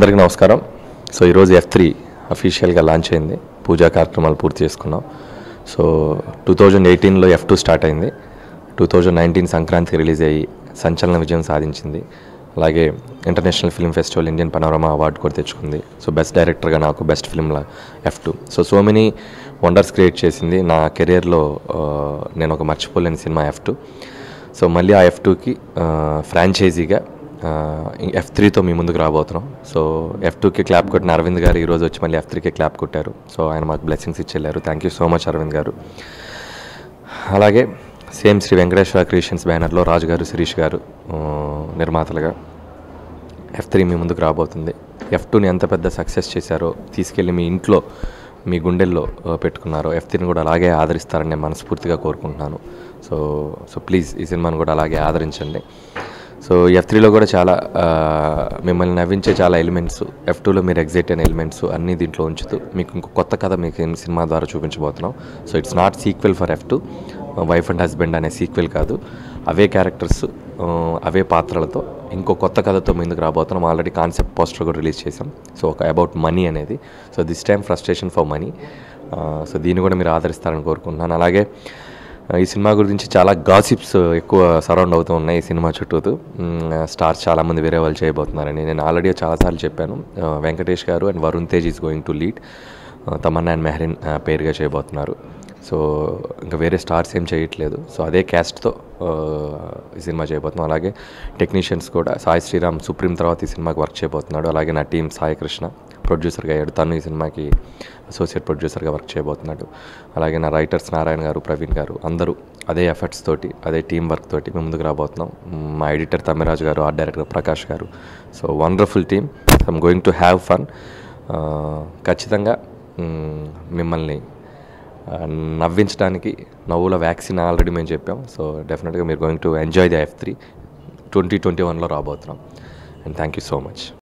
అందరికీ నమస్కారం సో ఈరోజు ఎఫ్ త్రీ అఫీషియల్గా లాంచ్ అయింది పూజా కార్యక్రమాలు పూర్తి చేసుకున్నాం సో టూ థౌజండ్ ఎయిటీన్లో ఎఫ్ టూ స్టార్ట్ అయింది టూ థౌజండ్ నైన్టీన్ సంక్రాంతికి రిలీజ్ అయ్యి సంచలన విజయం సాధించింది అలాగే international film festival Indian panorama award కూడా తెచ్చుకుంది సో బెస్ట్ డైరెక్టర్గా నాకు బెస్ట్ ఫిల్మ్లా F two so so many wonders create చేసింది నా కెరియర్లో నేను ఒక మర్చిపోలేని సినిమా ఎఫ్ టూ సో మళ్ళీ ఆ ఎఫ్ టూకి ఫ్రాంచైజీగా ఎఫ్ త్రీతో మీ ముందుకు రాబోతున్నాం సో ఎఫ్ టూకి క్లాప్ కొట్టిన అరవింద్ గారు ఈరోజు వచ్చి మళ్ళీ ఎఫ్ త్రీకి క్లాప్ కొట్టారు సో ఆయన మాకు బ్లెస్సింగ్స్ ఇచ్చెళ్ళారు thank you so much Aravind గారు అలాగే సేమ్ శ్రీ వెంకటేశ్వర క్రియేషన్స్ బ్యానర్లో రాజు గారు శిరీష్ గారు ఆ, నిర్మాతలుగా ఎఫ్ త్రీ మీ ముందుకు రాబోతుంది ఎఫ్ టూని ఎంత పెద్ద సక్సెస్ చేశారో తీసుకెళ్ళి మీ ఇంట్లో మీ గుండెల్లో ఆ, పెట్టుకున్నారో ఎఫ్ త్రీని కూడా అలాగే ఆదరిస్తారని నేను మనస్ఫూర్తిగా కోరుకుంటున్నాను సో సో ప్లీజ్ ఈ సినిమాని కూడా అలాగే ఆదరించండి సో ఎఫ్ త్రీలో కూడా చాలా ఆ, మిమ్మల్ని నవ్వించే చాలా ఎలిమెంట్స్ ఎఫ్ టూలో మీరు ఎగ్జైట్ అయిన ఎలిమెంట్స్ అన్నీ దీంట్లో ఉంచుతూ మీకు ఇంకో కొత్త కథ మీకు ఈ సినిమా ద్వారా చూపించబోతున్నాం so it's not sequel for F two wife and husband అనే సీక్వెల్ కాదు అవే క్యారెక్టర్స్ అవే పాత్రలతో ఇంకో కొత్త కథతో ముందుకు రాబోతున్నాం ఆల్రెడీ కాన్సెప్ట్ పోస్టర్ కూడా రిలీజ్ చేసాం సో ఒక అబౌట్ మనీ అనేది so this time frustration for money so దీన్ని కూడా మీరు ఆదరిస్తారని కోరుకుంటున్నాను అలాగే ఆ, ఈ సినిమా గురించి చాలా గాసిప్స్ ఎక్కువ సరౌండ్ అవుతూ ఉన్నాయి ఈ సినిమా చుట్టూతూ స్టార్స్ చాలామంది వేరే వాళ్ళు చేయబోతున్నారని నేను ఆల్రెడీ చాలాసార్లు చెప్పాను ఆ, వెంకటేష్ గారు and Varun Tej is going to lead Tamannaah and Mehreen ఆ, పేరుగా చేయబోతున్నారు సో ఇంకా వేరే స్టార్స్ ఏం చేయట్లేదు సో అదే క్యాస్ట్తో ఈ సినిమా చేయబోతున్నాం అలాగే టెక్నీషియన్స్ కూడా సాయి శ్రీరామ్ సుప్రీం తర్వాత ఈ సినిమాకి వర్క్ చేయబోతున్నాడు అలాగే నా టీం సాయి కృష్ణ ప్రొడ్యూసర్గా అయ్యాడు తను ఈ సినిమాకి అసోసియేట్ ప్రొడ్యూసర్గా వర్క్ చేయబోతున్నాడు అలాగే నా రైటర్స్ నారాయణ గారు ప్రవీణ్ గారు అందరూ అదే ఎఫర్ట్స్ తోటి అదే టీం వర్క్ తోటి మేము ముందుకు రాబోతున్నాం మ్, మా ఎడిటర్ తమ్మిరాజు గారు ఆర్ట్ డైరెక్టర్ ప్రకాష్ గారు so wonderful team I'm going to have fun ఖచ్చితంగా మ్, మిమ్మల్ని ఆ, నవ్వించడానికి నవ్వుల వ్యాక్సిన్ ఆల్రెడీ మేము చెప్పాం సో డెఫినెట్గా మీరు going to enjoy the F three twenty twenty వన్లో రాబోతున్నాం and thank you so much